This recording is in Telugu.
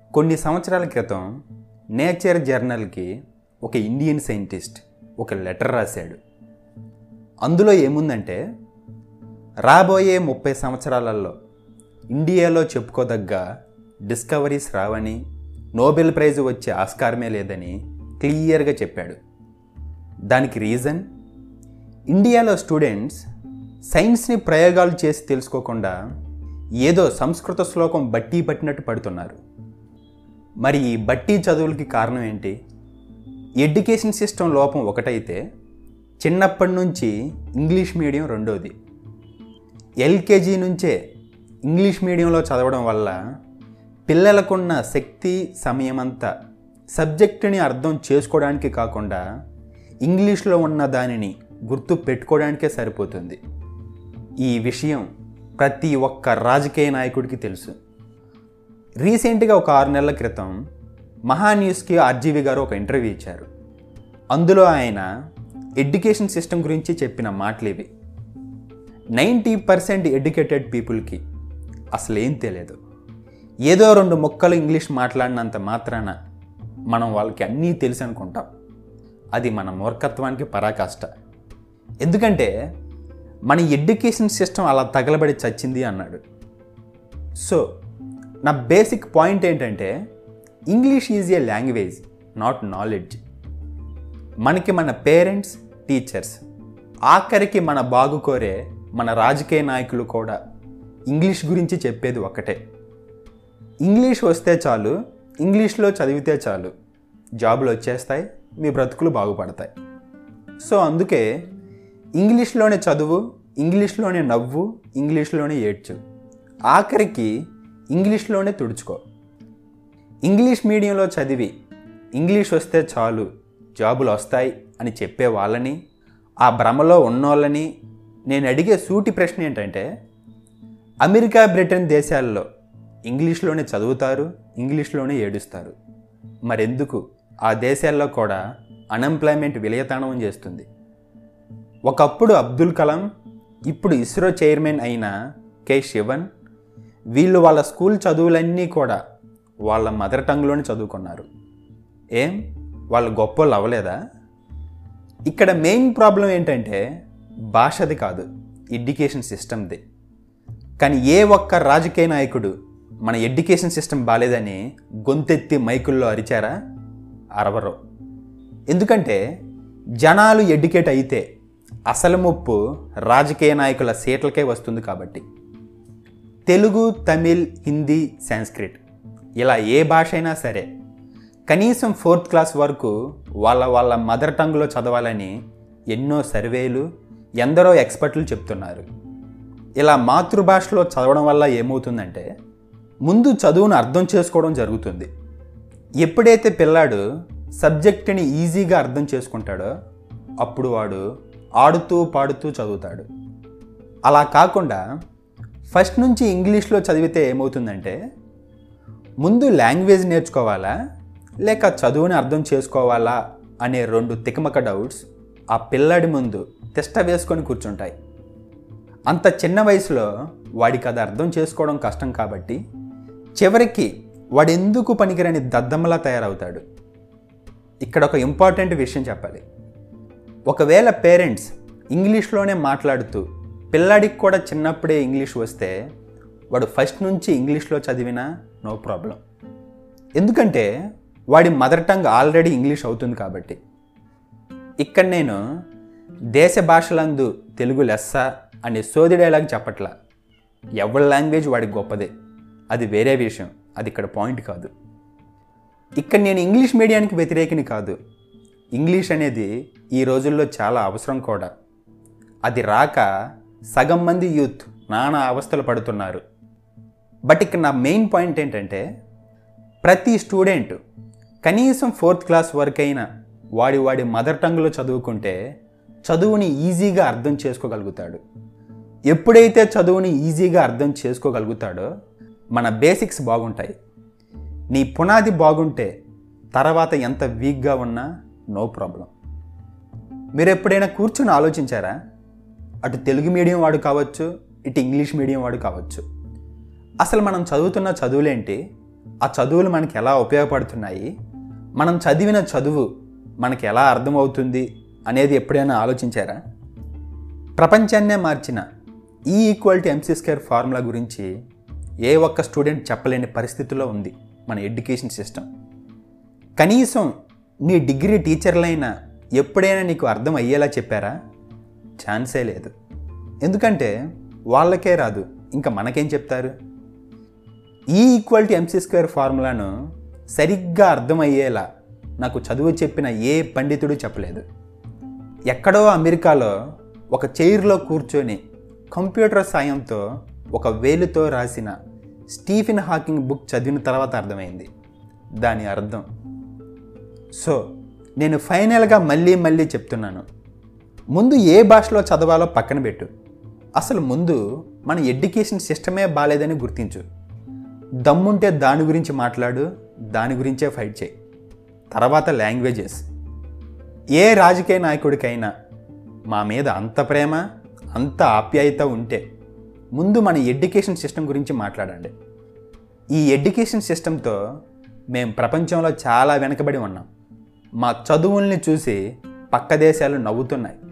కొన్ని సంవత్సరాల క్రితం నేచర్ జర్నల్కి ఒక ఇండియన్ సైంటిస్ట్ ఒక లెటర్ రాశాడు అందులో ఏముందంటే రాబోయే ముప్పై సంవత్సరాలలో ఇండియాలో చెప్పుకోదగ్గ డిస్కవరీస్ రావని నోబెల్ ప్రైజ్ వచ్చే ఆస్కారమే లేదని క్లియర్గా చెప్పాడు దానికి రీజన్ ఇండియాలో స్టూడెంట్స్ సైన్స్ని ప్రయోగాలు చేసి తెలుసుకోకుండా ఏదో సంస్కృత శ్లోకం బట్టి పట్టినట్టు పడుతున్నారు మరి ఈ బట్టి చదువులకి కారణం ఏంటి ఎడ్యుకేషన్ సిస్టమ్ లోపం ఒకటైతే చిన్నప్పటి నుంచి ఇంగ్లీష్ మీడియం రెండోది ఎల్కేజీ నుంచే ఇంగ్లీష్ మీడియంలో చదవడం వల్ల పిల్లలకున్న శక్తి సమయం అంతా సబ్జెక్టుని అర్థం చేసుకోవడానికి కాకుండా ఇంగ్లీష్లో ఉన్న దానిని గుర్తు పెట్టుకోవడానికే సరిపోతుంది ఈ విషయం ప్రతి ఒక్క రాజకీయ నాయకుడికి తెలుసు రీసెంట్గా ఒక ఆరు నెలల క్రితం మహా న్యూస్కి ఆర్జీవి గారు ఒక ఇంటర్వ్యూ ఇచ్చారు అందులో ఆయన ఎడ్యుకేషన్ సిస్టమ్ గురించి చెప్పిన మాటలు ఇవి నైంటీ పర్సెంట్ ఎడ్యుకేటెడ్ పీపుల్కి అసలు ఏం తెలియదు ఏదో రెండు మొక్కలు ఇంగ్లీష్ మాట్లాడినంత మాత్రాన మనం వాళ్ళకి అన్నీ తెలుసు అనుకుంటాం అది మన మూర్ఖత్వానికి పరాకాష్ట ఎందుకంటే మన ఎడ్యుకేషన్ సిస్టమ్ అలా తగలబడి చచ్చింది అన్నాడు సో నా బేసిక్ పాయింట్ ఏంటంటే English is a language not knowledge మనకి మన పేరెంట్స్ టీచర్స్ ఆఖరికి మన బాగు కోరే మన రాజకీయ నాయకులు కూడా ఇంగ్లీష్ గురించి చెప్పేది ఒకటే ఇంగ్లీష్ వస్తే చాలు ఇంగ్లీష్లో చదివితే చాలు జాబులు వచ్చేస్తాయి మీ బ్రతుకులు బాగుపడతాయి సో అందుకే ఇంగ్లీష్లోనే చదువు ఇంగ్లీష్లోనే నవ్వు ఇంగ్లీష్లోనే ఏడ్చు ఆఖరికి ఇంగ్లీష్లోనే తుడుచుకో ఇంగ్లీష్ మీడియంలో చదివి ఇంగ్లీష్ వస్తే చాలు జాబులు వస్తాయి అని చెప్పే వాళ్ళని ఆ భ్రమలో ఉన్నోళ్ళని నేను అడిగే సూటి ప్రశ్న ఏంటంటే అమెరికా బ్రిటన్ దేశాల్లో ఇంగ్లీష్లోనే చదువుతారు ఇంగ్లీష్లోనే ఏడుస్తారు మరెందుకు ఆ దేశాల్లో కూడా అన్ఎంప్లాయ్మెంట్ విలయతాండవం చేస్తుంది ఒకప్పుడు అబ్దుల్ కలాం ఇప్పుడు ఇస్రో చైర్మన్ అయిన కె శివన్ వీళ్ళు వాళ్ళ స్కూల్ చదువులన్నీ కూడా వాళ్ళ మదర్ టంగ్లోనే చదువుకున్నారు ఏం వాళ్ళు గొప్పోళ్ళు అవ్వలేదా ఇక్కడ మెయిన్ ప్రాబ్లం ఏంటంటే భాషది కాదు ఎడ్యుకేషన్ సిస్టమ్ది కానీ ఏ ఒక్క రాజకీయ నాయకుడు మన ఎడ్యుకేషన్ సిస్టమ్ బాగాలేదని గొంతెత్తి మైకుల్లో అరిచారా అరవరు ఎందుకంటే జనాలు ఎడ్యుకేట్ అయితే అసలు ముప్పు రాజకీయ నాయకుల సీట్లకే వస్తుంది కాబట్టి తెలుగు తమిళ్ హిందీ సంస్కృత్ ఇలా ఏ భాష అయినా సరే కనీసం ఫోర్త్ క్లాస్ వరకు వాళ్ళ వాళ్ళ మదర్ టంగ్లో చదవాలని ఎన్నో సర్వేలు ఎందరో ఎక్స్పర్ట్లు చెప్తున్నారు ఇలా మాతృభాషలో చదవడం వల్ల ఏమవుతుందంటే ముందు చదువును అర్థం చేసుకోవడం జరుగుతుంది ఎప్పుడైతే పిల్లాడు సబ్జెక్టుని ఈజీగా అర్థం చేసుకుంటాడో అప్పుడు వాడు ఆడుతూ పాడుతూ చదువుతాడు అలా కాకుండా ఫస్ట్ నుంచి ఇంగ్లీష్లో చదివితే ఏమవుతుందంటే ముందు లాంగ్వేజ్ నేర్చుకోవాలా లేక చదువుని అర్థం చేసుకోవాలా అనే రెండు తికమక డౌట్స్ ఆ పిల్లాడి ముందు తిష్ట వేసుకొని కూర్చుంటాయి అంత చిన్న వయసులో వాడికి అది అర్థం చేసుకోవడం కష్టం కాబట్టి చివరికి వాడు ఎందుకు పనికిరని దద్దమ్మలా తయారవుతాడు ఇక్కడ ఒక ఇంపార్టెంట్ విషయం చెప్పాలి ఒకవేళ పేరెంట్స్ ఇంగ్లీష్లోనే మాట్లాడుతూ పిల్లాడికి కూడా చిన్నప్పుడే ఇంగ్లీష్ వస్తే వాడు ఫస్ట్ నుంచి ఇంగ్లీష్లో చదివినా నో ప్రాబ్లం ఎందుకంటే వాడి మదర్ టంగ్ ఆల్రెడీ ఇంగ్లీష్ అవుతుంది కాబట్టి ఇక్కడ నేను దేశ భాషలందు తెలుగు లెస్స అనే సోది డైలాగ్ చెప్పట్లా ఎవరి లాంగ్వేజ్ వాడికి గొప్పదే అది వేరే విషయం అది ఇక్కడ పాయింట్ కాదు ఇక్కడ నేను ఇంగ్లీష్ మీడియానికి వ్యతిరేకిని కాదు ఇంగ్లీష్ అనేది ఈ రోజుల్లో చాలా అవసరం కూడా అది రాక సగం మంది యూత్ నానా అవస్థలు పడుతున్నారు బట్ ఇక్కడ నా మెయిన్ పాయింట్ ఏంటంటే ప్రతి స్టూడెంట్ కనీసం ఫోర్త్ క్లాస్ వరకైనా వాడి వాడి మదర్ టంగ్లో చదువుకుంటే చదువుని ఈజీగా అర్థం చేసుకోగలుగుతాడు ఎప్పుడైతే చదువుని ఈజీగా అర్థం చేసుకోగలుగుతాడో మన బేసిక్స్ బాగుంటాయి నీ పునాది బాగుంటే తర్వాత ఎంత వీక్గా ఉన్నా నో ప్రాబ్లం మీరు ఎప్పుడైనా కూర్చొని ఆలోచించారా అటు తెలుగు మీడియం వాడు కావచ్చు ఇటు ఇంగ్లీష్ మీడియం వాడు కావచ్చు అసలు మనం చదువుతున్న చదువులేంటి ఆ చదువులు మనకి ఎలా ఉపయోగపడుతున్నాయి మనం చదివిన చదువు మనకి ఎలా అర్థమవుతుంది అనేది ఎప్పుడైనా ఆలోచించారా ప్రపంచాన్నే మార్చిన ఈ ఈక్వాలిటీ ఎంసీ స్క్వేర్ ఫార్ములా గురించి ఏ ఒక్క స్టూడెంట్ చెప్పలేని పరిస్థితిలో ఉంది మన ఎడ్యుకేషన్ సిస్టమ్ కనీసం నీ డిగ్రీ టీచర్లైనా ఎప్పుడైనా నీకు అర్థం అయ్యేలా చెప్పారా ఛాన్సే లేదు ఎందుకంటే వాళ్ళకే రాదు ఇంకా మనకేం చెప్తారు ఈ ఈక్వాలిటీ ఎంసీ స్క్వేర్ ఫార్ములాను సరిగ్గా అర్థమయ్యేలా నాకు చదువు చెప్పిన ఏ పండితుడు చెప్పలేదు ఎక్కడో అమెరికాలో ఒక చైర్లో కూర్చొని కంప్యూటర్ సాయంతో ఒక వేలుతో రాసిన స్టీఫెన్ హాకింగ్ బుక్ చదివిన తర్వాత అర్థమైంది దాని అర్థం సో నేను ఫైనల్గా మళ్ళీ మళ్ళీ చెప్తున్నాను ముందు ఏ భాషలో చదవాలో పక్కన పెట్టు అసలు ముందు మన ఎడ్యుకేషన్ సిస్టమే బాగాలేదని గుర్తించు దమ్ముంటే దాని గురించి మాట్లాడు దాని గురించే ఫైట్ చేయి తర్వాత లాంగ్వేజెస్ ఏ రాజకీయ నాయకుడికైనా మా మీద అంత ప్రేమ అంత ఆప్యాయత ఉంటే ముందు మన ఎడ్యుకేషన్ సిస్టమ్ గురించి మాట్లాడండి ఈ ఎడ్యుకేషన్ సిస్టంతో మేము ప్రపంచంలో చాలా వెనకబడి ఉన్నాం మా చదువుల్ని చూసి పక్క దేశాలు నవ్వుతున్నాయి